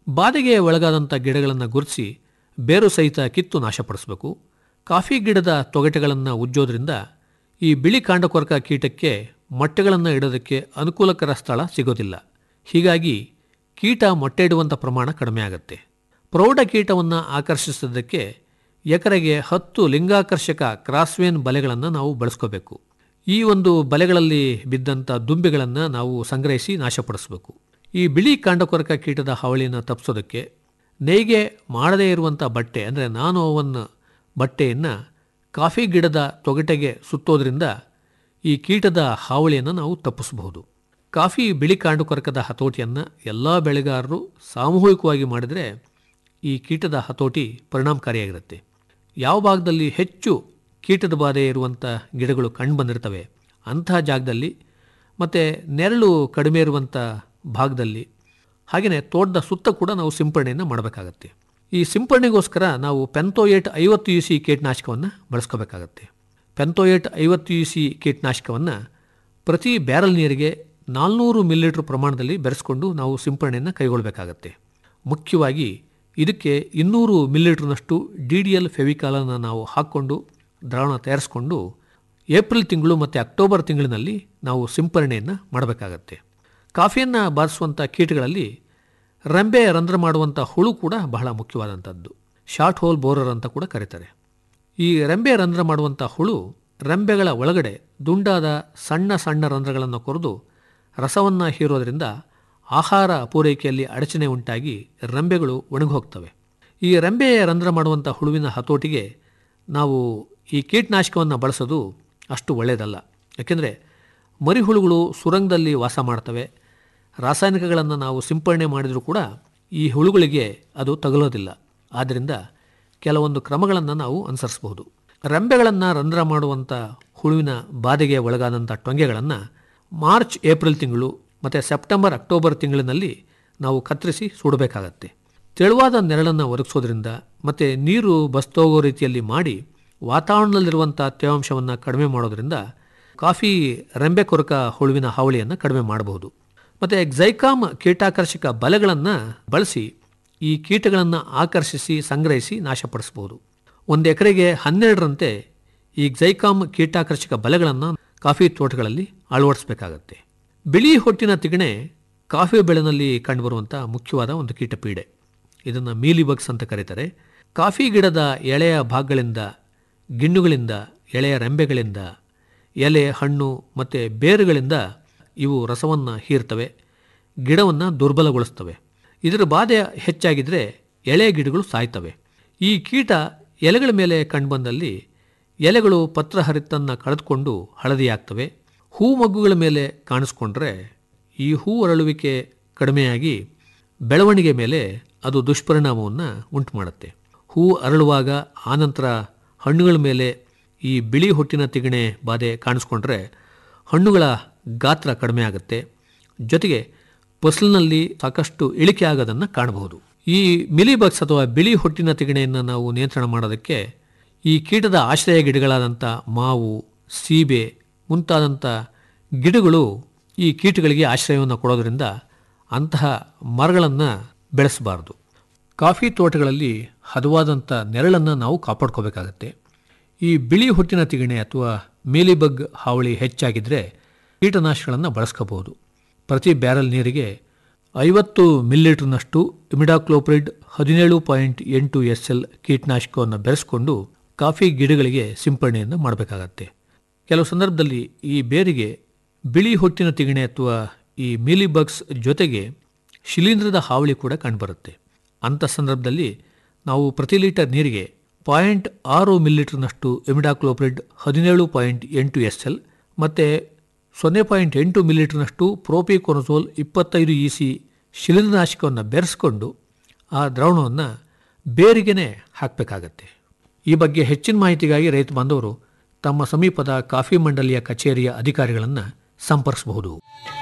ಬಾಧೆಗೆ ಒಳಗಾದಂಥ ಗಿಡಗಳನ್ನು ಗುರುತಿಸಿ ಬೇರು ಸಹಿತ ಕಿತ್ತು ನಾಶಪಡಿಸಬೇಕು ಕಾಫಿ ಗಿಡದ ತೊಗಟೆಗಳನ್ನು ಉಜ್ಜೋದ್ರಿಂದ ಈ ಬಿಳಿ ಕಾಂಡಕೊರಕ ಕೀಟಕ್ಕೆ ಮೊಟ್ಟೆಗಳನ್ನು ಇಡೋದಕ್ಕೆ ಅನುಕೂಲಕರ ಸ್ಥಳ ಸಿಗೋದಿಲ್ಲ ಹೀಗಾಗಿ ಕೀಟ ಮೊಟ್ಟೆ ಇಡುವಂಥ ಪ್ರಮಾಣ ಕಡಿಮೆ ಆಗುತ್ತೆ ಪ್ರೌಢ ಕೀಟವನ್ನು ಆಕರ್ಷಿಸೋದಕ್ಕೆ ಎಕರೆಗೆ ಹತ್ತು ಲಿಂಗಾಕರ್ಷಕ ಕ್ರಾಸ್ವೇನ್ ಬಲೆಗಳನ್ನು ನಾವು ಬಳಸ್ಕೋಬೇಕು ಈ ಒಂದು ಬಲೆಗಳಲ್ಲಿ ಬಿದ್ದಂಥ ದುಂಬಿಗಳನ್ನು ನಾವು ಸಂಗ್ರಹಿಸಿ ನಾಶಪಡಿಸಬೇಕು ಈ ಬಿಳಿ ಕಾಂಡಕೊರಕ ಕೀಟದ ಹಾವಳಿಯನ್ನು ತಪ್ಪಿಸೋದಕ್ಕೆ ನೇಯ್ಗೆ ಮಾಡದೇ ಇರುವಂಥ ಬಟ್ಟೆ ಅಂದರೆ ನಾನು ಓವನ್ ಬಟ್ಟೆಯನ್ನು ಕಾಫಿ ಗಿಡದ ತೊಗಟೆಗೆ ಸುತ್ತೋದ್ರಿಂದ ಈ ಕೀಟದ ಹಾವಳಿಯನ್ನು ನಾವು ತಪ್ಪಿಸಬಹುದು ಕಾಫಿ ಬಿಳಿ ಕಾಂಡಕೊರಕದ ಹತೋಟಿಯನ್ನು ಎಲ್ಲ ಬೆಳೆಗಾರರು ಸಾಮೂಹಿಕವಾಗಿ ಮಾಡಿದರೆ ಈ ಕೀಟದ ಹತೋಟಿ ಪರಿಣಾಮಕಾರಿಯಾಗಿರುತ್ತೆ ಯಾವ ಭಾಗದಲ್ಲಿ ಹೆಚ್ಚು ಕೀಟದ ಬಾಧೆ ಇರುವಂಥ ಗಿಡಗಳು ಕಂಡು ಬಂದಿರ್ತವೆ ಅಂತಹ ಜಾಗದಲ್ಲಿ ಮತ್ತು ನೆರಳು ಕಡಿಮೆ ಇರುವಂಥ ಭಾಗದಲ್ಲಿ ಹಾಗೆಯೇ ತೋಟದ ಸುತ್ತ ಕೂಡ ನಾವು ಸಿಂಪಡಣೆಯನ್ನು ಮಾಡಬೇಕಾಗತ್ತೆ ಈ ಸಿಂಪಡಣೆಗೋಸ್ಕರ ನಾವು ಪೆಂತೋಯೇಟ್ ಐವತ್ತು ಯು ಸಿ ಕೀಟನಾಶಕವನ್ನು ಬಳಸ್ಕೋಬೇಕಾಗತ್ತೆ ಪೆಂತೋಯೇಟ್ ಐವತ್ತು ಯು ಸಿ ಕೀಟನಾಶಕವನ್ನು ಪ್ರತಿ ಬ್ಯಾರಲ್ ನೀರಿಗೆ ನಾಲ್ನೂರು ಮಿಲಿಲೀಟ್ರ್ ಪ್ರಮಾಣದಲ್ಲಿ ಬೆರೆಸ್ಕೊಂಡು ನಾವು ಸಿಂಪಡಣೆಯನ್ನು ಕೈಗೊಳ್ಳಬೇಕಾಗತ್ತೆ ಮುಖ್ಯವಾಗಿ ಇದಕ್ಕೆ ಇನ್ನೂರು ಮಿಲಿಲೀಟ್ರ್ನಷ್ಟು ಡಿ ಡಿ ಎಲ್ ಫೆವಿಕಾಲನ್ನು ನಾವು ಹಾಕ್ಕೊಂಡು ದ್ರಾವಣ ತಯಾರಿಸ್ಕೊಂಡು ಏಪ್ರಿಲ್ ತಿಂಗಳು ಮತ್ತು ಅಕ್ಟೋಬರ್ ತಿಂಗಳಿನಲ್ಲಿ ನಾವು ಸಿಂಪರಣೆಯನ್ನು ಮಾಡಬೇಕಾಗತ್ತೆ ಕಾಫಿಯನ್ನು ಬಾರಿಸುವಂಥ ಕೀಟಗಳಲ್ಲಿ ರೆಂಬೆ ರಂಧ್ರ ಮಾಡುವಂಥ ಹುಳು ಕೂಡ ಬಹಳ ಮುಖ್ಯವಾದಂಥದ್ದು ಶಾರ್ಟ್ ಹೋಲ್ ಬೋರರ್ ಅಂತ ಕೂಡ ಕರೀತಾರೆ ಈ ರೆಂಬೆ ರಂಧ್ರ ಮಾಡುವಂಥ ಹುಳು ರೆಂಬೆಗಳ ಒಳಗಡೆ ದುಂಡಾದ ಸಣ್ಣ ಸಣ್ಣ ರಂಧ್ರಗಳನ್ನು ಕೊರೆದು ರಸವನ್ನು ಹೀರೋದ್ರಿಂದ ಆಹಾರ ಪೂರೈಕೆಯಲ್ಲಿ ಅಡಚಣೆ ಉಂಟಾಗಿ ರೆಂಬೆಗಳು ಒಣಗೋಗ್ತವೆ ಈ ರೆಂಬೆ ರಂಧ್ರ ಮಾಡುವಂಥ ಹುಳುವಿನ ಹತೋಟಿಗೆ ನಾವು ಈ ಕೀಟನಾಶಕವನ್ನು ಬಳಸೋದು ಅಷ್ಟು ಒಳ್ಳೆಯದಲ್ಲ ಯಾಕೆಂದರೆ ಮರಿಹುಳುಗಳು ಸುರಂಗದಲ್ಲಿ ವಾಸ ಮಾಡ್ತವೆ ರಾಸಾಯನಿಕಗಳನ್ನು ನಾವು ಸಿಂಪಡಣೆ ಮಾಡಿದರೂ ಕೂಡ ಈ ಹುಳುಗಳಿಗೆ ಅದು ತಗಲೋದಿಲ್ಲ ಆದ್ದರಿಂದ ಕೆಲವೊಂದು ಕ್ರಮಗಳನ್ನು ನಾವು ಅನುಸರಿಸಬಹುದು ರೆಂಬೆಗಳನ್ನು ರಂಧ್ರ ಮಾಡುವಂಥ ಹುಳುವಿನ ಬಾಧೆಗೆ ಒಳಗಾದಂಥ ಟೊಂಗೆಗಳನ್ನು ಮಾರ್ಚ್ ಏಪ್ರಿಲ್ ತಿಂಗಳು ಮತ್ತು ಸೆಪ್ಟೆಂಬರ್ ಅಕ್ಟೋಬರ್ ತಿಂಗಳಿನಲ್ಲಿ ನಾವು ಕತ್ತರಿಸಿ ಸುಡಬೇಕಾಗತ್ತೆ ತೆಳುವಾದ ನೆರಳನ್ನು ಒದಗಿಸೋದ್ರಿಂದ ಮತ್ತು ನೀರು ಬಸ್ತೋಗೋ ರೀತಿಯಲ್ಲಿ ಮಾಡಿ ವಾತಾವರಣದಲ್ಲಿರುವಂಥ ತೇವಾಂಶವನ್ನು ಕಡಿಮೆ ಮಾಡೋದ್ರಿಂದ ಕಾಫಿ ರೆಂಬೆ ಕೊರಕ ಹುಳುವಿನ ಹಾವಳಿಯನ್ನು ಕಡಿಮೆ ಮಾಡಬಹುದು ಮತ್ತು ಎಕ್ಸೈಕಾಮ್ ಕೀಟಾಕರ್ಷಕ ಬಲೆಗಳನ್ನು ಬಳಸಿ ಈ ಕೀಟಗಳನ್ನು ಆಕರ್ಷಿಸಿ ಸಂಗ್ರಹಿಸಿ ನಾಶಪಡಿಸಬಹುದು ಒಂದು ಎಕರೆಗೆ ಹನ್ನೆರಡರಂತೆ ಈ ಎಕ್ಸೈಕಾಮ್ ಕೀಟಾಕರ್ಷಕ ಬಲೆಗಳನ್ನು ಕಾಫಿ ತೋಟಗಳಲ್ಲಿ ಅಳವಡಿಸಬೇಕಾಗತ್ತೆ ಬಿಳಿ ಹೊಟ್ಟಿನ ತಿಗಣೆ ಕಾಫಿ ಬೆಳೆನಲ್ಲಿ ಕಂಡುಬರುವಂಥ ಮುಖ್ಯವಾದ ಒಂದು ಕೀಟಪೀಡೆ ಇದನ್ನು ಮೀಲಿ ಬಗ್ಸ್ ಅಂತ ಕರೀತಾರೆ ಕಾಫಿ ಗಿಡದ ಎಳೆಯ ಭಾಗಗಳಿಂದ ಗಿಣ್ಣುಗಳಿಂದ ಎಳೆಯ ರೆಂಬೆಗಳಿಂದ ಎಲೆ ಹಣ್ಣು ಮತ್ತು ಬೇರುಗಳಿಂದ ಇವು ರಸವನ್ನು ಹೀರ್ತವೆ ಗಿಡವನ್ನು ದುರ್ಬಲಗೊಳಿಸ್ತವೆ ಇದರ ಬಾಧೆ ಹೆಚ್ಚಾಗಿದ್ದರೆ ಎಳೆ ಗಿಡಗಳು ಸಾಯ್ತವೆ ಈ ಕೀಟ ಎಲೆಗಳ ಮೇಲೆ ಕಂಡುಬಂದಲ್ಲಿ ಎಲೆಗಳು ಪತ್ರಹರಿತನ್ನು ಕಳೆದುಕೊಂಡು ಹಳದಿಯಾಗ್ತವೆ ಹೂ ಮಗ್ಗುಗಳ ಮೇಲೆ ಕಾಣಿಸ್ಕೊಂಡ್ರೆ ಈ ಹೂ ಅರಳುವಿಕೆ ಕಡಿಮೆಯಾಗಿ ಬೆಳವಣಿಗೆ ಮೇಲೆ ಅದು ದುಷ್ಪರಿಣಾಮವನ್ನು ಉಂಟು ಮಾಡುತ್ತೆ ಹೂ ಅರಳುವಾಗ ಆನಂತರ ಹಣ್ಣುಗಳ ಮೇಲೆ ಈ ಬಿಳಿ ಹೊಟ್ಟಿನ ತಿಗಣೆ ಬಾಧೆ ಕಾಣಿಸ್ಕೊಂಡ್ರೆ ಹಣ್ಣುಗಳ ಗಾತ್ರ ಕಡಿಮೆ ಆಗುತ್ತೆ ಜೊತೆಗೆ ಫಸಲಿನಲ್ಲಿ ಸಾಕಷ್ಟು ಇಳಿಕೆ ಆಗೋದನ್ನು ಕಾಣಬಹುದು ಈ ಮಿಲಿಬಗ್ಸ್ ಅಥವಾ ಬಿಳಿ ಹೊಟ್ಟಿನ ತಿಗಣೆಯನ್ನು ನಾವು ನಿಯಂತ್ರಣ ಮಾಡೋದಕ್ಕೆ ಈ ಕೀಟದ ಆಶ್ರಯ ಗಿಡಗಳಾದಂಥ ಮಾವು ಸೀಬೆ ಮುಂತಾದಂಥ ಗಿಡಗಳು ಈ ಕೀಟಗಳಿಗೆ ಆಶ್ರಯವನ್ನು ಕೊಡೋದ್ರಿಂದ ಅಂತಹ ಮರಗಳನ್ನು ಬೆಳೆಸಬಾರ್ದು ಕಾಫಿ ತೋಟಗಳಲ್ಲಿ ಹದವಾದಂಥ ನೆರಳನ್ನು ನಾವು ಕಾಪಾಡ್ಕೋಬೇಕಾಗತ್ತೆ ಈ ಬಿಳಿ ಹೊಟ್ಟಿನ ತಿಗಣೆ ಅಥವಾ ಮೇಲಿಬಗ್ ಹಾವಳಿ ಹೆಚ್ಚಾಗಿದ್ದರೆ ಕೀಟನಾಶಕಗಳನ್ನು ಬಳಸ್ಕೋಬಹುದು ಪ್ರತಿ ಬ್ಯಾರಲ್ ನೀರಿಗೆ ಐವತ್ತು ಮಿಲಿಲೀಟರ್ನಷ್ಟು ಇಮಿಡಾಕ್ಲೋಪ್ರಿಡ್ ಹದಿನೇಳು ಪಾಯಿಂಟ್ ಎಂಟು ಎಸ್ ಎಲ್ ಕೀಟನಾಶಕವನ್ನು ಬೆರೆಸ್ಕೊಂಡು ಕಾಫಿ ಗಿಡಗಳಿಗೆ ಸಿಂಪಡಣೆಯನ್ನು ಮಾಡಬೇಕಾಗತ್ತೆ ಕೆಲವು ಸಂದರ್ಭದಲ್ಲಿ ಈ ಬೇರಿಗೆ ಬಿಳಿ ಹೊಟ್ಟಿನ ತಿಗಣೆ ಅಥವಾ ಈ ಮೀಲಿಬಗ್ಸ್ ಜೊತೆಗೆ ಶಿಲೀಂಧ್ರದ ಹಾವಳಿ ಕೂಡ ಕಂಡುಬರುತ್ತೆ ಅಂಥ ಸಂದರ್ಭದಲ್ಲಿ ನಾವು ಪ್ರತಿ ಲೀಟರ್ ನೀರಿಗೆ ಪಾಯಿಂಟ್ ಆರು ಮಿಲಿಲೀಟರ್ನಷ್ಟು ಎಮಿಡಾಕ್ಲೋಪ್ರಿಡ್ ಹದಿನೇಳು ಪಾಯಿಂಟ್ ಎಂಟು ಎಸ್ ಎಲ್ ಮತ್ತು ಸೊನ್ನೆ ಪಾಯಿಂಟ್ ಎಂಟು ಮಿಲಿಲೀಟರ್ನಷ್ಟು ಪ್ರೋಪಿಕೊನಸೋಲ್ ಇಪ್ಪತ್ತೈದು ಇ ಸಿ ಶಿಲೀಂಧ್ರನಾಶಕವನ್ನು ಬೆರೆಸ್ಕೊಂಡು ಆ ದ್ರಾವಣವನ್ನು ಬೇರಿಗೆನೇ ಹಾಕಬೇಕಾಗತ್ತೆ ಈ ಬಗ್ಗೆ ಹೆಚ್ಚಿನ ಮಾಹಿತಿಗಾಗಿ ರೈತ ಬಾಂಧವರು ತಮ್ಮ ಸಮೀಪದ ಕಾಫಿ ಮಂಡಳಿಯ ಕಚೇರಿಯ ಅಧಿಕಾರಿಗಳನ್ನು ಸಂಪರ್ಕಿಸಬಹುದು